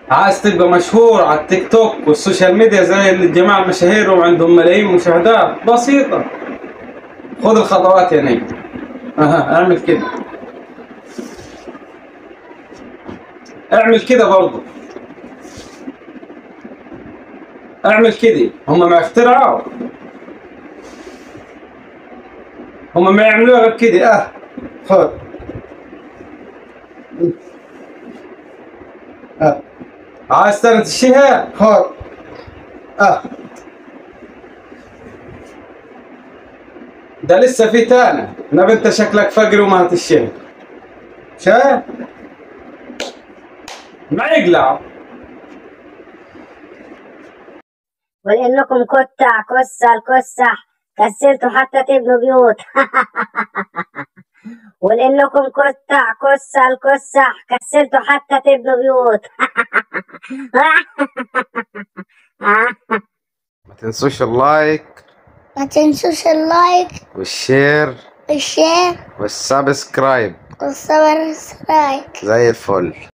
عايز تبقى مشهور على التيك توك والسوشيال ميديا زي الجماعة المشاهير وعندهم ملايين مشاهدات بسيطة خذ الخطوات يا نجم اها اعمل كده اعمل كده برضه اعمل كده هم ما اخترعوا هم ما يعملوها غير كده اه خذ اه عايز تاني تشيها خذ اه ده لسه في تاني نبي انت شكلك فقري وما هتشيها شايف ما يقلع ولانكم كتع كسة الكسح كسلتوا حتى تبنوا بيوت ولانكم كتع كسة الكسح كسلتوا حتى تبنوا بيوت ما تنسوش اللايك ما تنسوش اللايك والشير والشير والسبسكرايب والسبسكرايب زي الفل